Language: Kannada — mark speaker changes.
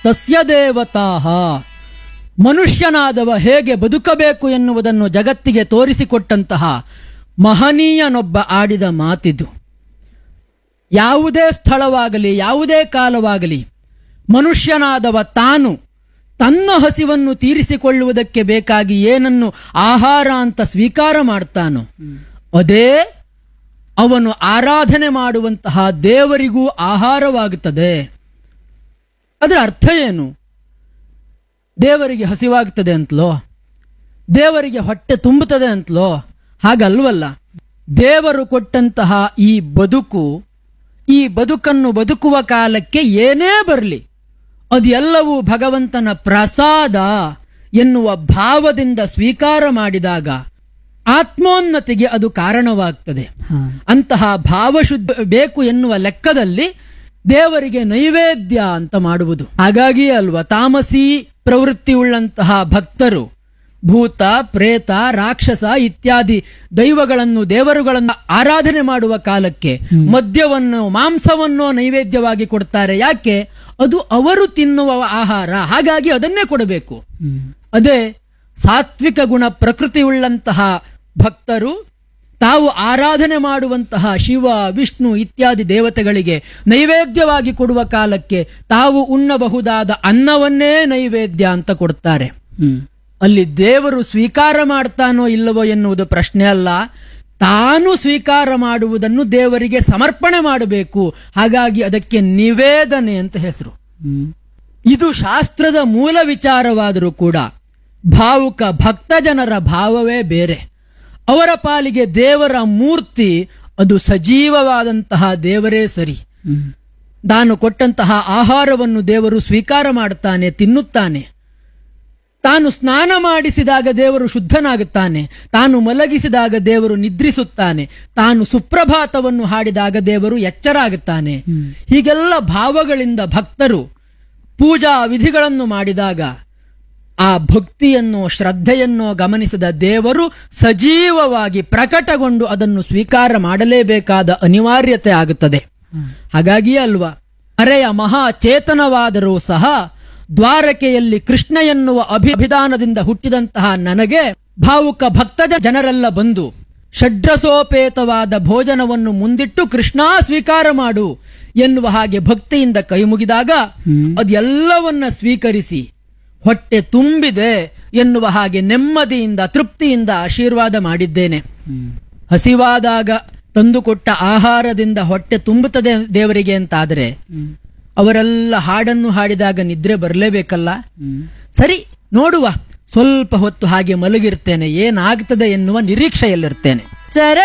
Speaker 1: ತಸ್ಯ ದೇವತಾಹ ಮನುಷ್ಯನಾದವ ಹೇಗೆ ಬದುಕಬೇಕು ಎನ್ನುವುದನ್ನು ಜಗತ್ತಿಗೆ ತೋರಿಸಿಕೊಟ್ಟಂತಹ ಮಹನೀಯನೊಬ್ಬ ಆಡಿದ ಮಾತಿದು ಯಾವುದೇ ಸ್ಥಳವಾಗಲಿ ಯಾವುದೇ ಕಾಲವಾಗಲಿ ಮನುಷ್ಯನಾದವ ತಾನು ತನ್ನ ಹಸಿವನ್ನು ತೀರಿಸಿಕೊಳ್ಳುವುದಕ್ಕೆ ಬೇಕಾಗಿ ಏನನ್ನು ಆಹಾರ ಅಂತ ಸ್ವೀಕಾರ ಮಾಡ್ತಾನೋ ಅದೇ ಅವನು ಆರಾಧನೆ ಮಾಡುವಂತಹ ದೇವರಿಗೂ ಆಹಾರವಾಗುತ್ತದೆ ಅದರ ಅರ್ಥ ಏನು ದೇವರಿಗೆ ಹಸಿವಾಗ್ತದೆ ಅಂತಲೋ ದೇವರಿಗೆ ಹೊಟ್ಟೆ ತುಂಬುತ್ತದೆ ಅಂತಲೋ ಹಾಗಲ್ವಲ್ಲ ದೇವರು ಕೊಟ್ಟಂತಹ ಈ ಬದುಕು ಈ ಬದುಕನ್ನು ಬದುಕುವ ಕಾಲಕ್ಕೆ ಏನೇ ಬರಲಿ ಅದೆಲ್ಲವೂ ಭಗವಂತನ ಪ್ರಸಾದ ಎನ್ನುವ ಭಾವದಿಂದ ಸ್ವೀಕಾರ ಮಾಡಿದಾಗ ಆತ್ಮೋನ್ನತಿಗೆ ಅದು ಕಾರಣವಾಗ್ತದೆ
Speaker 2: ಹಾ
Speaker 1: ಅಂತಹ ಭಾವಶುದ್ಧ ಬೇಕು ಎನ್ನುವ ಲೆಕ್ಕದಲ್ಲಿ ದೇವರಿಗೆ ನೈವೇದ್ಯ ಅಂತ ಮಾಡುವುದು ಹಾಗಾಗಿಯೇ ಅಲ್ವಾ ತಾಮಸಿ ಪ್ರವೃತ್ತಿಯುಳ್ಳಂತಹ ಭಕ್ತರು ಭೂತ ಪ್ರೇತ ರಾಕ್ಷಸ ಇತ್ಯಾದಿ ದೈವಗಳನ್ನು ದೇವರುಗಳನ್ನು ಆರಾಧನೆ ಮಾಡುವ ಕಾಲಕ್ಕೆ ಮದ್ಯವನ್ನು ಮಾಂಸವನ್ನು ನೈವೇದ್ಯವಾಗಿ ಕೊಡ್ತಾರೆ ಯಾಕೆ ಅದು ಅವರು ತಿನ್ನುವ ಆಹಾರ ಹಾಗಾಗಿ ಅದನ್ನೇ ಕೊಡಬೇಕು
Speaker 2: ಹ್ಮ್
Speaker 1: ಅದೇ ಸಾತ್ವಿಕ ಗುಣ ಪ್ರಕೃತಿಯುಳ್ಳಂತಹ ಭಕ್ತರು ತಾವು ಆರಾಧನೆ ಮಾಡುವಂತಹ ಶಿವ ವಿಷ್ಣು ಇತ್ಯಾದಿ ದೇವತೆಗಳಿಗೆ ನೈವೇದ್ಯವಾಗಿ ಕೊಡುವ ಕಾಲಕ್ಕೆ ತಾವು ಉಣ್ಣಬಹುದಾದ ಅನ್ನವನ್ನೇ ನೈವೇದ್ಯ ಅಂತ ಕೊಡ್ತಾರೆ
Speaker 2: ಹ್ಮ್
Speaker 1: ಅಲ್ಲಿ ದೇವರು ಸ್ವೀಕಾರ ಮಾಡ್ತಾನೋ ಇಲ್ಲವೋ ಎನ್ನುವುದು ಪ್ರಶ್ನೆ ಅಲ್ಲ ತಾನು ಸ್ವೀಕಾರ ಮಾಡುವುದನ್ನು ದೇವರಿಗೆ ಸಮರ್ಪಣೆ ಮಾಡಬೇಕು ಹಾಗಾಗಿ ಅದಕ್ಕೆ ನಿವೇದನೆ ಅಂತ ಹೆಸರು
Speaker 2: ಹ್ಮ್
Speaker 1: ಇದು ಶಾಸ್ತ್ರದ ಮೂಲ ವಿಚಾರವಾದರೂ ಕೂಡ ಭಾವುಕ ಭಕ್ತ ಜನರ ಭಾವವೇ ಬೇರೆ ಅವರ ಪಾಲಿಗೆ ದೇವರ ಮೂರ್ತಿ ಅದು ಸಜೀವವಾದಂತಹ ದೇವರೇ ಸರಿ
Speaker 2: ಹ್ಮ್
Speaker 1: ತಾನು ಕೊಟ್ಟಂತಹ ಆಹಾರವನ್ನು ದೇವರು ಸ್ವೀಕಾರ ಮಾಡುತ್ತಾನೆ ತಿನ್ನುತ್ತಾನೆ ತಾನು ಸ್ನಾನ ಮಾಡಿಸಿದಾಗ ದೇವರು ಶುದ್ಧನಾಗುತ್ತಾನೆ ತಾನು ಮಲಗಿಸಿದಾಗ ದೇವರು ನಿದ್ರಿಸುತ್ತಾನೆ ತಾನು ಸುಪ್ರಭಾತವನ್ನು ಹಾಡಿದಾಗ ದೇವರು ಎಚ್ಚರಾಗುತ್ತಾನೆ ಹೀಗೆಲ್ಲ ಭಾವಗಳಿಂದ ಭಕ್ತರು ಪೂಜಾ ವಿಧಿಗಳನ್ನು ಮಾಡಿದಾಗ ಆ ಭಕ್ತಿಯನ್ನು ಶ್ರದ್ಧೆಯನ್ನು ಗಮನಿಸಿದ ದೇವರು ಸಜೀವವಾಗಿ ಪ್ರಕಟಗೊಂಡು ಅದನ್ನು ಸ್ವೀಕಾರ ಮಾಡಲೇಬೇಕಾದ ಅನಿವಾರ್ಯತೆ ಆಗುತ್ತದೆ ಹಾಗಾಗಿಯೇ ಅಲ್ವಾ ಅರೆಯ ಮಹಾಚೇತನವಾದರೂ ಸಹ ದ್ವಾರಕೆಯಲ್ಲಿ ಕೃಷ್ಣ ಎನ್ನುವ ಅಭಿಧಾನದಿಂದ ಹುಟ್ಟಿದಂತಹ ನನಗೆ ಭಾವುಕ ಭಕ್ತದ ಜನರೆಲ್ಲ ಬಂದು ಷಡ್ರಸೋಪೇತವಾದ ಭೋಜನವನ್ನು ಮುಂದಿಟ್ಟು ಕೃಷ್ಣ ಸ್ವೀಕಾರ ಮಾಡು ಎನ್ನುವ ಹಾಗೆ ಭಕ್ತಿಯಿಂದ ಕೈ ಮುಗಿದಾಗ ಅದೆಲ್ಲವನ್ನ ಸ್ವೀಕರಿಸಿ ಹೊಟ್ಟೆ ತುಂಬಿದೆ ಎನ್ನುವ ಹಾಗೆ ನೆಮ್ಮದಿಯಿಂದ ತೃಪ್ತಿಯಿಂದ ಆಶೀರ್ವಾದ ಮಾಡಿದ್ದೇನೆ
Speaker 2: ಹ್ಮ್
Speaker 1: ಹಸಿವಾದಾಗ ತಂದುಕೊಟ್ಟ ಆಹಾರದಿಂದ ಹೊಟ್ಟೆ ತುಂಬುತ್ತದೆ ದೇವರಿಗೆ ಅಂತಾದರೆ
Speaker 2: ಹ್ಮ್
Speaker 1: ಅವರೆಲ್ಲ ಹಾಡನ್ನು ಹಾಡಿದಾಗ ನಿದ್ರೆ ಬರಲೇಬೇಕಲ್ಲ
Speaker 2: ಹ್ಮ್
Speaker 1: ಸರಿ ನೋಡುವ ಸ್ವಲ್ಪ ಹೊತ್ತು ಹಾಗೆ ಮಲಗಿರ್ತೇನೆ ಏನಾಗ್ತದೆ ಎನ್ನುವ ನಿರೀಕ್ಷೆಯಲ್ಲಿರ್ತೇನೆ
Speaker 2: ಸರ